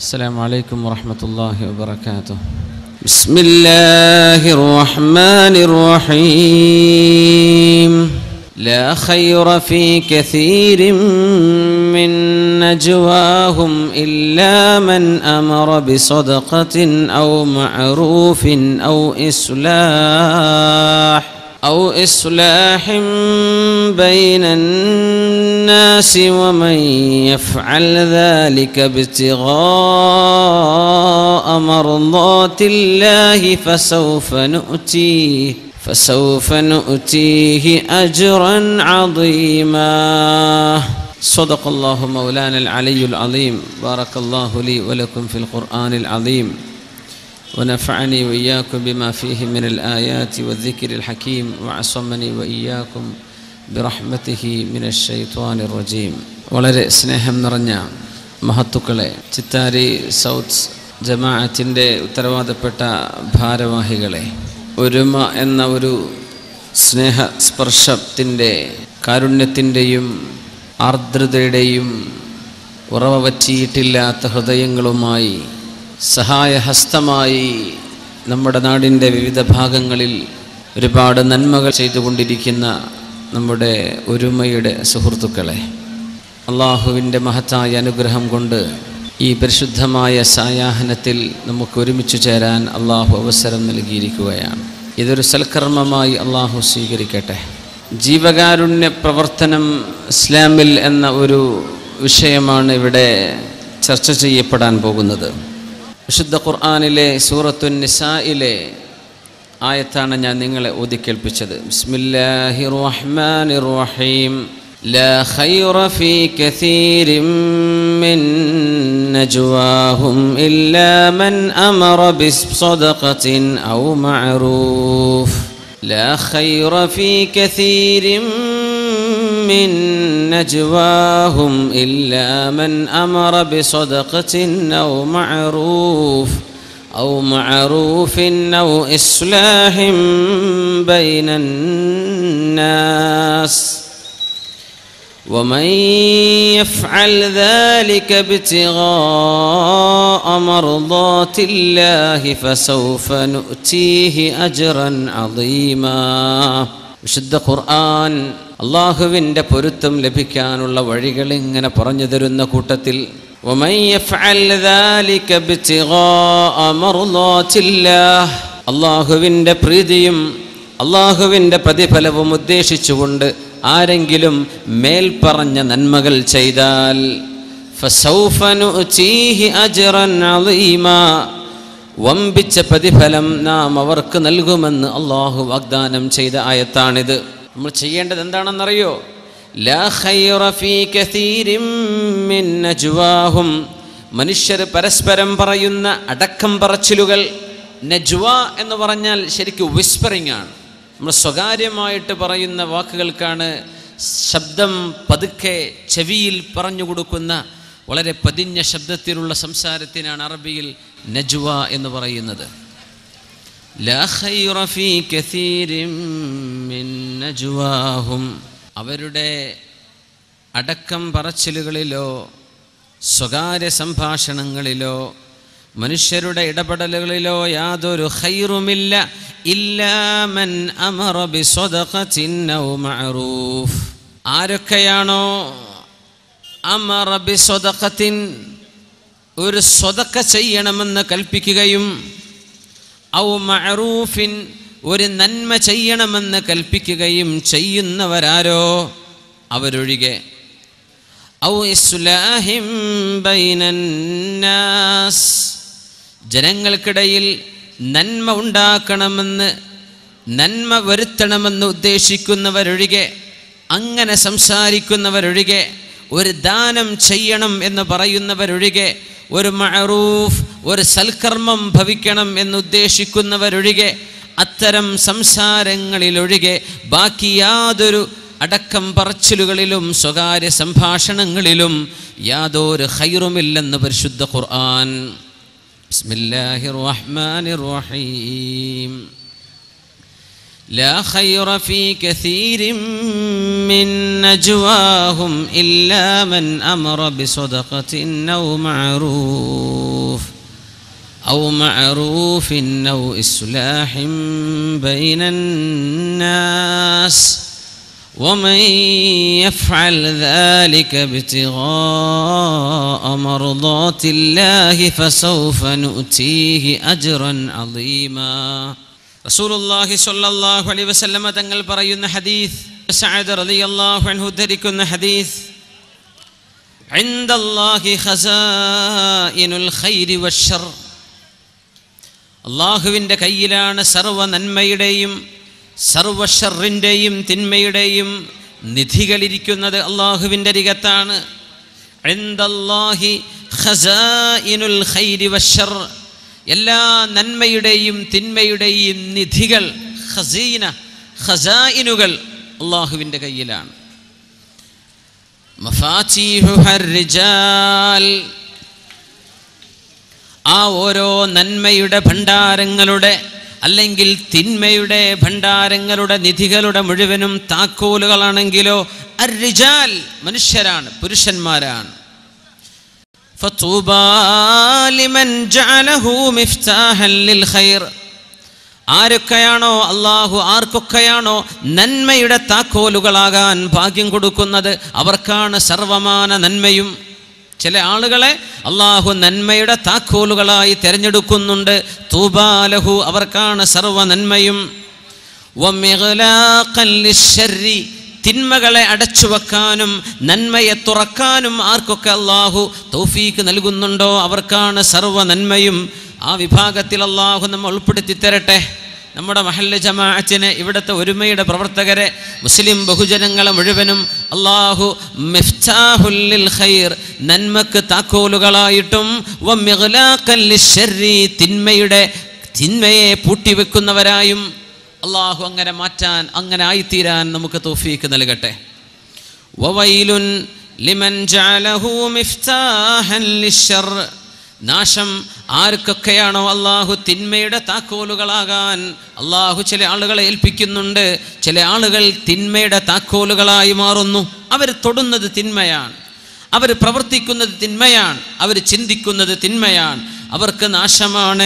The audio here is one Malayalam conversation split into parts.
السلام عليكم ورحمة الله وبركاته بسم الله الرحمن الرحيم لا خير في كثير من نجواهم إلا من أمر بصدقة أو معروف أو إصلاح أو إصلاح بين الناس ومن يفعل ذلك ابتغاء مرضات الله فسوف نؤتيه فسوف نؤتيه أجرا عظيما صدق الله مولانا العلي العظيم بارك الله لي ولكم في القرآن العظيم ونفعني وإياكم بما فيه من الآيات والذكر الحكيم وعصمني وإياكم برحمته من الشيطان الرجيم വളരെ സ്നേഹം നിറഞ്ഞ മഹത്തുക്കളെ ചിത്താരി സൗത്ത് ജമാഅത്തിൻ്റെ ഉത്തരവാദപ്പെട്ട ഭാരവാഹികളെ ഒരുമ എന്ന ഒരു സ്നേഹസ്പർശത്തിൻ്റെ കാരുണ്യത്തിൻ്റെയും ആർദ്രതയുടെയും ഉറവ വറ്റിയിട്ടില്ലാത്ത ഹൃദയങ്ങളുമായി സഹായഹസ്തമായി നമ്മുടെ നാടിൻ്റെ വിവിധ ഭാഗങ്ങളിൽ ഒരുപാട് നന്മകൾ ചെയ്തുകൊണ്ടിരിക്കുന്ന നമ്മുടെ ഒരുമയുടെ സുഹൃത്തുക്കളെ അള്ളാഹുവിൻ്റെ മഹത്തായ അനുഗ്രഹം കൊണ്ട് ഈ പരിശുദ്ധമായ സായാഹനത്തിൽ നമുക്ക് ഒരുമിച്ച് ചേരാൻ അള്ളാഹു അവസരം നൽകിയിരിക്കുകയാണ് ഇതൊരു സൽക്കർമ്മമായി അള്ളാഹു സ്വീകരിക്കട്ടെ ജീവകാരുണ്യ പ്രവർത്തനം ഇസ്ലാമിൽ എന്ന ഒരു വിഷയമാണ് ഇവിടെ ചർച്ച ചെയ്യപ്പെടാൻ പോകുന്നത് വിശുദ്ധ ഖുർആാനിലെ സൂറത്തു നിസായിലെ ആയത്താണ് ഞാൻ നിങ്ങളെ ഓതിക്കേൽപ്പിച്ചത് ബിസ്മില്ലാഹി റഹ്മാനി റഹീം لا خير في كثير من نجواهم إلا من أمر بصدقة أو معروف لا خير في كثير من نجواهم إلا من أمر بصدقة أو معروف أو معروف أو إصلاح بين الناس ومن يفعل ذلك ابتغاء مرضات الله فسوف نؤتيه أجرا عظيما വിശുദ്ധ ഖുർആൻ അള്ളാഹുവിൻ്റെ പൊരുത്തം ലഭിക്കാനുള്ള വഴികൾ ഇങ്ങനെ പറഞ്ഞു തരുന്ന കൂട്ടത്തിൽ ومن يفعل ذلك ابتغاء مرضات الله അള്ളാഹുവിൻ്റെ പ്രീതിയും അള്ളാഹുവിൻ്റെ പ്രതിഫലവും ഉദ്ദേശിച്ചുകൊണ്ട് ആരെങ്കിലും മേൽപ്പറഞ്ഞ നന്മകൾ ചെയ്താൽ فسوف نؤتيه أجرا عظيما വമ്പിച്ച പ്രതിഫലം നാം അവർക്ക് നൽകുമെന്ന് അള്ളാഹു വാഗ്ദാനം ചെയ്ത ആയത്താണിത് നമ്മൾ ചെയ്യേണ്ടത് എന്താണെന്നറിയോ ലാ ഖൈറ ഫീ കസീരിൻ മിൻ നജ്വാഹും മനുഷ്യർ പരസ്പരം പറയുന്ന അടക്കം പറച്ചിലുകൾ നജ്വ എന്ന് പറഞ്ഞാൽ ശരിക്കും വിസ്പറിംഗ് ആണ് നമ്മൾ സ്വകാര്യമായിട്ട് പറയുന്ന വാക്കുകൾക്കാണ് ശബ്ദം പതുക്കെ ചെവിയിൽ പറഞ്ഞു കൊടുക്കുന്ന വളരെ പതിഞ്ഞ ശബ്ദത്തിലുള്ള സംസാരത്തിനാണ് അറബിയിൽ നജ്വ എന്ന് പറയുന്നത് ലാ ഖൈറ ഫീ കസീരിൻ മിൻ നജ്വാഹും അവരുടെ അടക്കം പറച്ചിലുകളിലോ സ്വകാര്യ സംഭാഷണങ്ങളിലോ മനുഷ്യരുടെ ഇടപെടലുകളിലോ യാതൊരു ഖൈറുമില്ല ഇല്ലാമൻ അമറ ബിസ്വദഖത്തിൻ ഔ മഅറൂഫ് ആരൊക്കെയാണോ അമറ ബിസ്വദഖത്തിൻ ഒരു സ്വതക്ക ചെയ്യണമെന്ന് കൽപ്പിക്കുകയും ഔ മഅറൂഫിൻ ഒരു നന്മ ചെയ്യണമെന്ന് കൽപ്പിക്കുകയും ചെയ്യുന്നവരാരോ അവരൊഴികെ ഔ ഇസ്ലാഹിം ബൈനന്നാസ് ജനങ്ങൾക്കിടയിൽ നന്മ ഉണ്ടാക്കണമെന്ന് നന്മ വരുത്തണമെന്ന് ഉദ്ദേശിക്കുന്നവരൊഴികെ അങ്ങനെ സംസാരിക്കുന്നവരൊഴികെ ഒരു ദാനം ചെയ്യണം എന്ന് പറയുന്നവരൊഴികെ ഒരു മഅറൂഫ് ഒരു സൽക്കർമ്മം ഭവിക്കണം എന്നുദ്ദേശിക്കുന്നവരൊഴികെ അത്തരം സംസാരങ്ങളിലൊഴികെ ബാക്കി യാതൊരു അടക്കം പറച്ചിലുകളിലും സ്വകാര്യ സംഭാഷണങ്ങളിലും യാതൊരു ഹൈറുമില്ലെന്ന് പരിശുദ്ധ ഖുർആൻ ബിസ്മില്ലാഹിർ റഹ്മാനിർ റഹീം لا خير في كثير من نجواهم إلا من أمر بصدقة أو معروف أو معروف أو إصلاح بين الناس ومن يفعل ذلك ابتغاء مرضات الله فسوف نؤتيه أجرا عظيما رسول الله صلى الله عليه وسلم തങ്ങൾ പറയുന്ന ഹദീസ് സഅദ് റളിയല്ലാഹു അൻഹു ധരിക്കുന്ന ഹദീസ് عند الله خزائن الخير والشر അള്ളാഹുവിൻ്റെ കയ്യിലാണ് സർവ നന്മയുടെയും സർവഷറിൻ്റെയും തിന്മയുടെയും നിധികളിരിക്കുന്നത് അള്ളാഹുവിൻ്റെ അരികത്താണ് എല്ലാ നന്മയുടെയും തിന്മയുടെയും നിധികൾ ഖസീന ഖസായിനുകൾ അള്ളാഹുവിൻ്റെ കയ്യിലാണ് മഫാചീഹുഹർ ആ ഓരോ നന്മയുടെ ഭണ്ഡാരങ്ങളുടെ അല്ലെങ്കിൽ തിന്മയുടെ ഭണ്ഡാരങ്ങളുടെ നിധികളുടെ മുഴുവനും താക്കോലുകളാണെങ്കിലോ അരിജാൽ മനുഷ്യരാണ് പുരുഷന്മാരാണ് ആരൊക്കെയാണോ അള്ളാഹു ആർക്കൊക്കെയാണോ നന്മയുടെ താക്കോലുകളാകാൻ ഭാഗ്യം കൊടുക്കുന്നത് അവർക്കാണ് സർവമാന നന്മയും ചില ആളുകളെ അള്ളാഹു നന്മയുടെ താക്കോലുകളായി തിരഞ്ഞെടുക്കുന്നുണ്ട് തൂബാലഹു അവർക്കാണ് സർവ നന്മയും തിന്മകളെ അടച്ചു വെക്കാനും നന്മയെ തുറക്കാനും ആർക്കൊക്കെ അള്ളാഹു തൗഫീക്ക് നൽകുന്നുണ്ടോ അവർക്കാണ് സർവ നന്മയും ആ വിഭാഗത്തിൽ അള്ളാഹു നമ്മൾ ഉൾപ്പെടുത്തി തരട്ടെ നമ്മുടെ മഹല്ല് ജമാഅത്തിനെ ഇവിടുത്തെ ഒരുമയുടെ പ്രവർത്തകരെ മുസ്ലിം ബഹുജനങ്ങളെ മുഴുവനും അള്ളാഹു മിഫ്താഹുല്ലിൽ ഖൈർ നന്മക്ക് താക്കോലുകളായിട്ടും തിന്മയുടെ തിന്മയെ പൂട്ടിവെക്കുന്നവരായും അള്ളാഹു അങ്ങനെ മാറ്റാൻ അങ്ങനെ ആയിത്തീരാൻ നമുക്ക് തോഫീക്ക് നൽകട്ടെ വവൈലുൻ ലിമൻ ജഅലഹു മിഫ്താഹൻ ലിശ്ശർ നാശം ആർക്കൊക്കെയാണോ അള്ളാഹു തിന്മയുടെ താക്കോലുകളാകാൻ അള്ളാഹു ചില ആളുകളെ ഏൽപ്പിക്കുന്നുണ്ട് ചില ആളുകൾ തിന്മയുടെ താക്കോലുകളായി മാറുന്നു അവർ തൊടുന്നത് തിന്മയാണ് അവർ പ്രവർത്തിക്കുന്നത് തിന്മയാണ് അവർ ചിന്തിക്കുന്നത് തിന്മയാണ് അവർക്ക് നാശമാണ്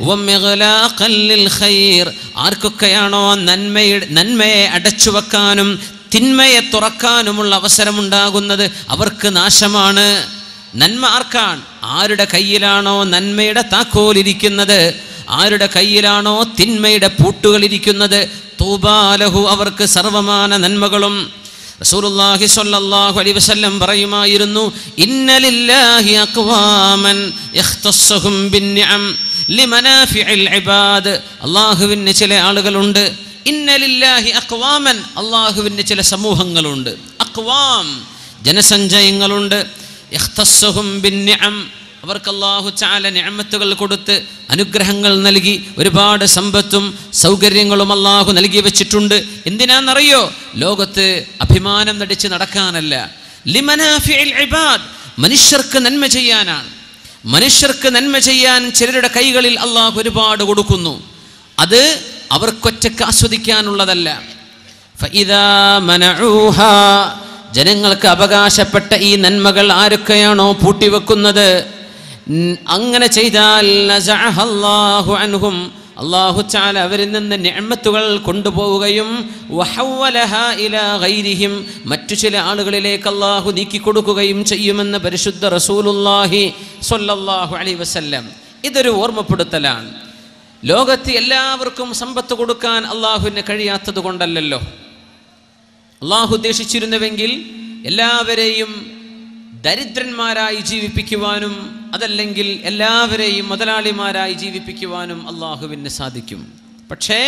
ആർക്കൊക്കെയാണോ നന്മയുടെ നന്മയെ അടച്ചു വെക്കാനും തിന്മയെ തുറക്കാനുമുള്ള അവസരമുണ്ടാകുന്നത് അവർക്ക് നാശമാണ് നന്മ ആർക്കാണ് ആരുടെ കയ്യിലാണോ നന്മയുടെ താക്കോലിരിക്കുന്നത് ആരുടെ കയ്യിലാണോ തിന്മയുടെ പൂട്ടുകളിരിക്കുന്നത് തൂബാലഹു അവർക്ക് സർവമാന നന്മകളും റസൂലുള്ളാഹി സ്വല്ലല്ലാഹു അലൈഹി വസല്ലം പറയുമായിരുന്നു ഇന്നലില്ലാഹി അഖ്വാമൻ യഖ്തസ്സുഹും ബിന്നിഅം ലിമനാഫിഇൽ ഇബാദ് അല്ലാഹുവിന് ചില ആളുകളുണ്ട് ഇന്നലില്ലാഹി അഖ്വാമൻ അല്ലാഹുവിന് ചില സമൂഹങ്ങളുണ്ട് അഖ്വാം ജനസഞ്ചയങ്ങളുണ്ട് യഖ്തസ്സുഹും ബിന്നിഅം അവർക്ക് അള്ളാഹു ചാല നിഅമത്തുകൾ കൊടുത്ത് അനുഗ്രഹങ്ങൾ നൽകി ഒരുപാട് സമ്പത്തും സൗകര്യങ്ങളും അള്ളാഹു നൽകി വെച്ചിട്ടുണ്ട് എന്തിനാണെന്നറിയോ ലോകത്ത് അഭിമാനം നടിച്ച് നടക്കാനല്ല ലിമനാഫിഇൽ ഇബാദ് മനുഷ്യർക്ക് നന്മ ചെയ്യാനാണ് മനുഷ്യർക്ക് നന്മ ചെയ്യാൻ ചിലരുടെ കൈകളിൽ അള്ളാഹു ഒരുപാട് കൊടുക്കുന്നു അത് അവർക്കൊറ്റക്ക് ആസ്വദിക്കാനുള്ളതല്ല ഫഇദാ മനഊഹാ ജനങ്ങൾക്ക് അവകാശപ്പെട്ട ഈ നന്മകൾ ആരൊക്കെയാണോ പൂട്ടിവെക്കുന്നത് അങ്ങനെ ചെയ്താൽ നസഅഹല്ലാഹു അൻഹും അള്ളാഹു ചാല അവരിൽ നിന്ന് നിഅമത്തുകൾ കൊണ്ടുപോവുകയും വഹവ്വലഹാ ഇലാ ഗൈരിഹിം മറ്റു ചില ആളുകളിലേക്ക് അള്ളാഹു നീക്കി കൊടുക്കുകയും ചെയ്യുമെന്ന് പരിശുദ്ധ റസൂലുല്ലാഹി സ്വല്ലല്ലാഹു അലൈഹി വസല്ലം ഇതൊരു ഓർമ്മപ്പെടുത്തലാണ് ലോകത്ത് എല്ലാവർക്കും സമ്പത്ത് കൊടുക്കാൻ അള്ളാഹുവിന് കഴിയാത്തത് കൊണ്ടല്ലല്ലോ അള്ളാഹു ഉദ്ദേശിച്ചിരുന്നുവെങ്കിൽ എല്ലാവരെയും ദരിദ്രന്മാരായി ജീവിപ്പിക്കുവാനും അതല്ലെങ്കിൽ എല്ലാവരെയും മുതലാളിമാരായി ജീവിപ്പിക്കുവാനും അള്ളാഹുവിന് സാധിക്കും പക്ഷേ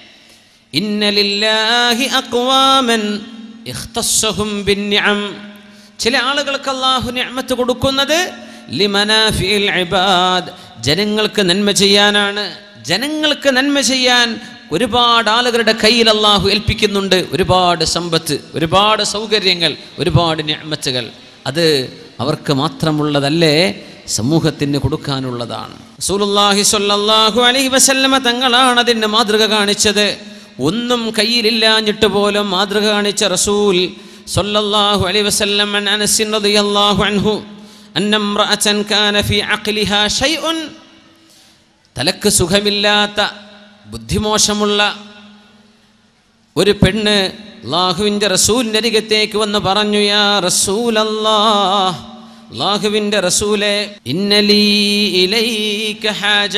ഇന്നലില്ലാഹി അക്വാമൻ ഇഖ്തസ്സഹും ബിന്നിഅം ചില ആളുകൾക്ക് അള്ളാഹു നിഅമത്ത് കൊടുക്കുന്നത് ലിമനാഫിൽ ഇബാദ് ജനങ്ങൾക്ക് നന്മ ചെയ്യാനാണ് ജനങ്ങൾക്ക് നന്മ ചെയ്യാൻ ഒരുപാട് ആളുകളുടെ കയ്യിൽ അള്ളാഹു ഏൽപ്പിക്കുന്നുണ്ട് ഒരുപാട് സമ്പത്ത് ഒരുപാട് സൗകര്യങ്ങൾ ഒരുപാട് ഞാമത്തുകൾ അത് അവർക്ക് മാത്രമുള്ളതല്ലേ സമൂഹത്തിന് കൊടുക്കാനുള്ളതാണ് റസൂലുള്ളാഹി സ്വല്ലല്ലാഹു അലൈഹി വസല്ലമ തങ്ങളാണ് അതിൻ്റെ മാതൃക കാണിച്ചത് ഒന്നും കയ്യിലില്ലാഞ്ഞിട്ട് പോലും മാതൃക കാണിച്ച റസൂൽ സല്ലല്ലാഹു അലൈഹി വസല്ലം അൻ അനസ് റളിയല്ലാഹു അൻഹു അന്ന ഇംറഅതൻ കാന ഫീ അഖ്ലിഹാ ഷൈഉൻ തലക്ക് സുഖമില്ലാത്ത ബുദ്ധിമോശമുള്ള ഒരു പെണ്ണ് അള്ളാഹുവിൻ്റെ റസൂലിൻ്റെ അരികത്തേക്ക് വന്ന് പറഞ്ഞു യാ റസൂലല്ലാ അള്ളാഹുവിൻ്റെ റസൂലെ ഇന്നലീ ഇലൈക ഹാജ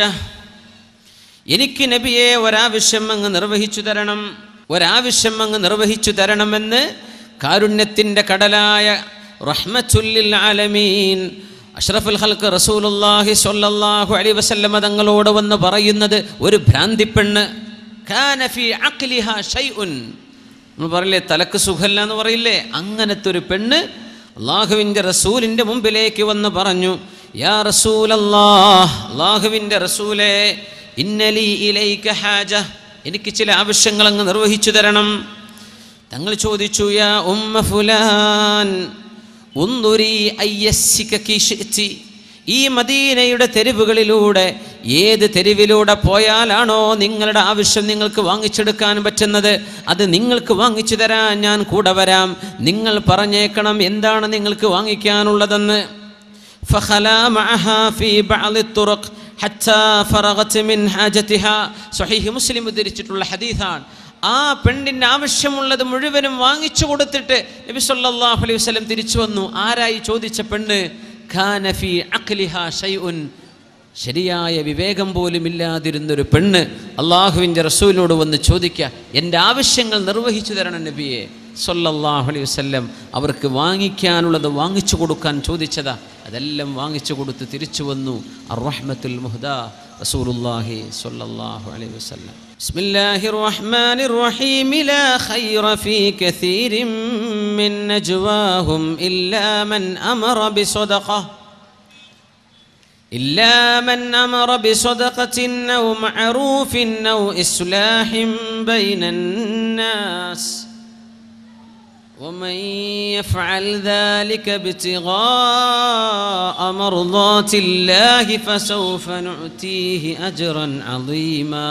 എനിക്ക് നബിയെ ഒരാവശ്യം അങ്ങ് നിർവഹിച്ചു തരണം ഒരാവശ്യം അങ്ങ് നിർവഹിച്ചു തരണമെന്ന് കാരുണ്യത്തിൻ്റെ കടലായ റഹ്മത്തുല്ലിൽ ആലമീൻ അഷ്റഫുൽ ഹൽക്ക് റസൂലുല്ലാഹി സ്വല്ലല്ലാഹു അലൈഹി വസല്ലമ തങ്ങളോട് വന്ന് പറയുന്നത് ഒരു ഭ്രാന്തിപ്പെണ്ണ് കാന ഫീ അഖ്ലിഹാ ഷൈഉൻ നമ്മൾ പറയില്ലേ തലക്ക് സുഖല്ല എന്ന് പറയില്ലേ അങ്ങനത്തെ ഒരു പെണ്ണ് അള്ളാഹുവിൻ്റെ റസൂലിൻ്റെ മുമ്പിലേക്ക് വന്ന് പറഞ്ഞു യാ റസൂലല്ലാഹ് അള്ളാഹുവിൻ്റെ റസൂലേ ഇന്നലി ഇലൈക ഹാജ എനിക്ക് ചില ആവശ്യങ്ങൾ അങ്ങ് നിർവഹിച്ചു തരണം തങ്ങൾ ചോദിച്ചു യാ ഉമ്മ ഫുലാൻ ഉന്തുരി അയ്യസ്സിക കിഷിഅ്തി. ഈ മദീനയുടെ തെരുവുകളിലൂടെ ഏത് തെരുവിലൂടെ പോയാലാണോ നിങ്ങളുടെ ആവശ്യം നിങ്ങൾക്ക് വാങ്ങിച്ചെടുക്കാൻ പറ്റുന്നത് അത് നിങ്ങൾക്ക് വാങ്ങിച്ചു തരാൻ ഞാൻ കൂടെ വരാം നിങ്ങൾ പറഞ്ഞേക്കണം എന്താണ് നിങ്ങൾക്ക് വാങ്ങിക്കാനുള്ളതെന്ന് فخلا معها في بعض الطرق حتى فرغت من حاجتها സ്വഹീഹ് മുസ്ലിം ഉദ്ധരിച്ചിട്ടുള്ള ഹദീസാണ് ആ പെണ്ണിന് ആവശ്യമുള്ളത് മുഴുവനും വാങ്ങിച്ചു കൊടുത്തിട്ട് നബി സല്ലല്ലാഹു അലൈഹി വസല്ലം തിരിച്ചു വന്നു ആരായി ചോദിച്ച പെണ്ണ് ഖാന ഫീ അഖ്ലിഹാ ഷൈഉൻ ശരിയായ വിവേകം പോലും ഇല്ലാതിരുന്നൊരു പെണ്ണ് അള്ളാഹുവിൻ്റെ റസൂലിനോട് വന്ന് ചോദിക്കുക എൻ്റെ ആവശ്യങ്ങൾ നിർവഹിച്ചു തരണം നബിയെ സല്ലല്ലാഹു അലൈഹി വസല്ലം അവർക്ക് വാങ്ങിക്കാനുള്ളത് വാങ്ങിച്ചു കൊടുക്കാൻ ചോദിച്ചതാ അതെല്ലാം വാങ്ങിച്ചു കൊടുത്ത് തിരിച്ചു വന്നു അർറഹ്മത്തുൽ മുഹ്ദ റസൂലുള്ളാഹി സ്വല്ലല്ലാഹു അലൈഹി വസല്ലം ബിസ്മില്ലാഹിർ റഹ്മാനിർ റഹീം ലാ ഖൈറ ഫീ കസീരിൻ മിൻ നജ്വാഹും ഇല്ലാ മൻ അമറ ബിസദഖഹ إلا من أمر بصدقة أو معروف أو إصلاح بين الناس ومن يفعل ذلك ابتغاء مرضات الله فسوف نؤتيه أجرا عظيما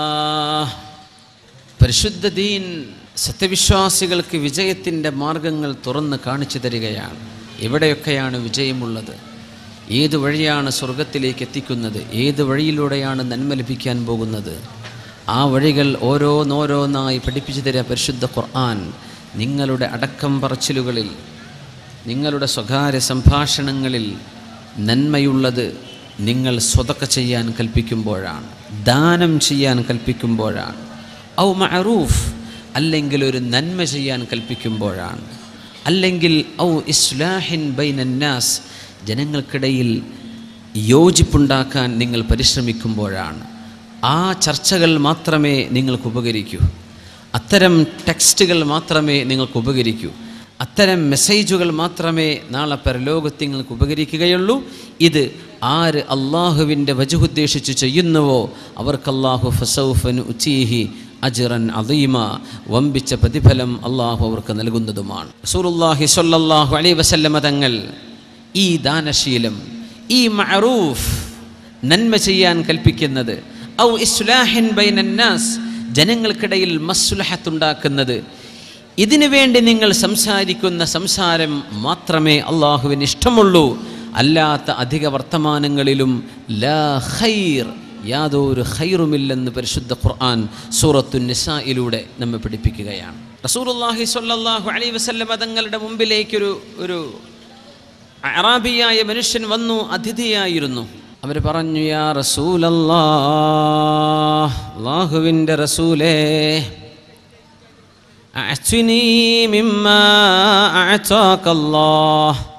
പരിശുദ്ധ ദീൻ സത്യവിശ്വാസികൾക്ക് വിജയത്തിൻ്റെ മാർഗങ്ങൾ തുറന്ന് കാണിച്ചു തരികയാണ് എവിടെയൊക്കെയാണ് വിജയമുള്ളത് ഏത് വഴിയാണ് സ്വർഗത്തിലേക്ക് എത്തിക്കുന്നത് ഏത് വഴിയിലൂടെയാണ് നന്മ ലഭിക്കാൻ പോകുന്നത് ആ വഴികൾ ഓരോന്നോരോന്നായി പഠിപ്പിച്ചു തരിക പരിശുദ്ധ ഖുർആൻ നിങ്ങളുടെ അടക്കം പറച്ചിലുകളിൽ നിങ്ങളുടെ സ്വകാര്യ സംഭാഷണങ്ങളിൽ നന്മയുള്ളത് നിങ്ങൾ സ്വതക്ക ചെയ്യാൻ കൽപ്പിക്കുമ്പോഴാണ് ദാനം ചെയ്യാൻ കൽപ്പിക്കുമ്പോഴാണ് ഔ മഅറൂഫ് അല്ലെങ്കിൽ ഒരു നന്മ ചെയ്യാൻ കൽപ്പിക്കുമ്പോഴാണ് അല്ലെങ്കിൽ ഔ ഇസ്ലാഹിൻ ബൈനന്നാസ് ജനങ്ങൾക്കിടയിൽ യോജിപ്പുണ്ടാക്കാൻ നിങ്ങൾ പരിശ്രമിക്കുമ്പോഴാണ് ആ ചർച്ചകൾ മാത്രമേ നിങ്ങൾക്ക് ഉപകരിക്കൂ അത്തരം ടെക്സ്റ്റുകൾ മാത്രമേ നിങ്ങൾക്ക് ഉപകരിക്കൂ അത്തരം മെസ്സേജുകൾ മാത്രമേ നാളെ പരലോകത്ത് നിങ്ങൾക്ക് ഉപകരിക്കുകയുള്ളൂ ഇത് ആര് അള്ളാഹുവിൻ്റെ വജുദ്ദേശിച്ച് ചെയ്യുന്നുവോ അവർക്ക് അള്ളാഹു ഫസൗഫൻ ഉച്ചീഹി അജിറൻ അദീമ വമ്പിച്ച പ്രതിഫലം അള്ളാഹു അവർക്ക് നൽകുന്നതുമാണ് റസൂലുള്ളാഹി സ്വല്ലല്ലാഹു അലൈഹി വസല്ലമ തങ്ങൾ ഈ ദാനശീലം ഈ മഅറൂഫ് നന്മ ചെയ്യാൻ കൽപ്പിക്കുന്നത് ഔ ഇസ്ലാഹിൻ ബൈനന്നാസ് ജനങ്ങൾക്കിടയിൽ മസ്ലുഹത്തുണ്ടാക്കുന്നത് ഇതിനു വേണ്ടി നിങ്ങൾ സംസാരിക്കുന്ന സംസാരം മാത്രമേ അള്ളാഹുവിന് ഇഷ്ടമുള്ളൂ അല്ലാത്ത അധിക വർത്തമാനങ്ങളിലും ലാ ഖൈർ യാതൊരു ഖൈറുമില്ലെന്ന് പരിശുദ്ധ ഖുർആൻ സൂറത്തു നിസായിലൂടെ നമ്മെ പഠിപ്പിക്കുകയാണ് റസൂലുള്ളാഹി സ്വല്ലല്ലാഹു അലൈഹി വസല്ലം തങ്ങളുടെ മുമ്പിലേക്കൊരു ഒരു അറാബിയായ മനുഷ്യൻ വന്നു അതിഥിയായിരുന്നു അവർ പറഞ്ഞു യാ റസൂലല്ലാ അള്ളാഹുവിൻ്റെ റസൂലേ അഅ്തിനി മിമ്മാ അഅതാക അല്ലാഹ്